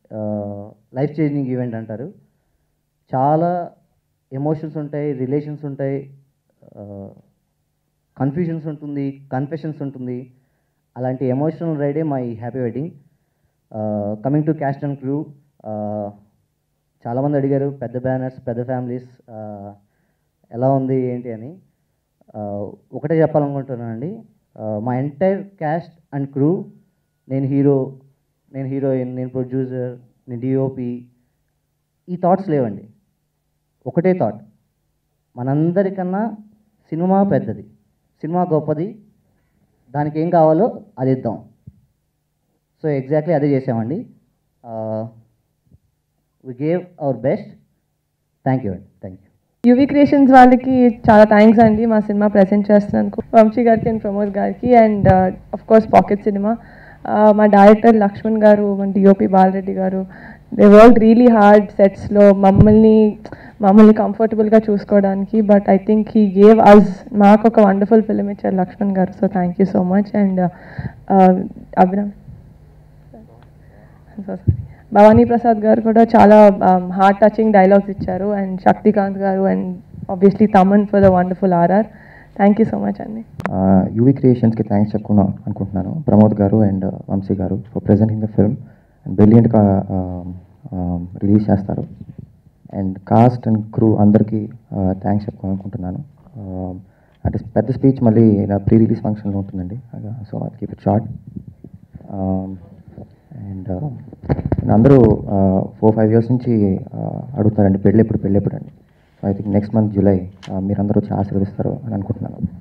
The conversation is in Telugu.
లైఫ్ చేంజింగ్ ఈవెంట్ అంటారు చాలా ఎమోషన్స్ ఉంటాయి రిలేషన్స్ ఉంటాయి కన్ఫ్యూజన్స్ ఉంటుంది కన్ఫెషన్స్ ఉంటుంది అలాంటి ఎమోషనల్ రైడే my happy wedding coming to cast and crew చాలామంది అడిగారు పెద్ద బ్యానర్స్ పెద్ద ఫ్యామిలీస్ ఎలా ఉంది ఏంటి అని Uh, ఒకటే చెప్పాలనుకుంటున్నానండి Uh, మా ఎంటైర్ క్యాస్ట్ అండ్ క్రూ నేను హీరో నేను హీరోయిన్ నేను ప్రొడ్యూసర్ నేను డిఓపి ఈ థాట్స్ లేవండి ఒకటే థాట్ మనందరికన్నా సినిమా పెద్దది సినిమా గొప్పది దానికి ఏం కావాలో అది ఇద్దాం సో ఎగ్జాక్ట్లీ అదే చేసామండి we gave our best thank you అండి థ్యాంక్ యూ యూవీ క్రియేషన్స్ వాళ్ళకి చాలా థ్యాంక్స్ అండి మా సినిమా ప్రజెంట్ చేస్తున్నందుకు వంశీ గారికి అండ్ ప్రమోద్ గారికి and of course pocket cinema మా డైరెక్టర్ లక్ష్మణ్ గారు మన డిఓపి బాలరెడ్డి గారు దే వర్క్ రియలీ హార్డ్ సెట్స్లో మమ్మల్ని మమ్మల్ని కంఫర్టబుల్గా చూసుకోవడానికి but I think he gave us మాకు ఒక వండర్ఫుల్ ఫిలిం ఇచ్చారు లక్ష్మణ్ గారు so thank you so much and Abhinav so sorry Bhavani Prasad గారు కూడా చాలా హార్ట్ టచింగ్ డైలాగ్స్ ఇచ్చారు అండ్ శక్తికాంత్ గారు and obviously Thaman for the wonderful RR thank you so much అండి యూవీ క్రియేషన్స్కి థ్యాంక్స్ చెప్పుకున్నాం అనుకుంటున్నాను ప్రమోద్ గారు అండ్ వంశీ గారు for presenting the film and బ్రిలియంట్గా రిలీజ్ చేస్తారు అండ్ కాస్ట్ అండ్ క్రూ అందరికీ థ్యాంక్స్ చెప్పుకోవాలనుకుంటున్నాను Uh, అంటే పెద్ద స్పీచ్ మళ్ళీ నా ప్రీ రిలీజ్ ఫంక్షన్లో ఉంటుందండి సో అది కీప్ ఇట్ షార్ట్ అండ్ అందరూ ఫోర్ ఫైవ్ ఇయర్స్ నుంచి uh, అడుగుతారండి పెళ్ళి ఎప్పుడు పెళ్ళి ఎప్పుడు అండి so I think next month July మీరందరూ వచ్చి ఆశీర్వదిస్తారు అని అనుకుంటున్నాను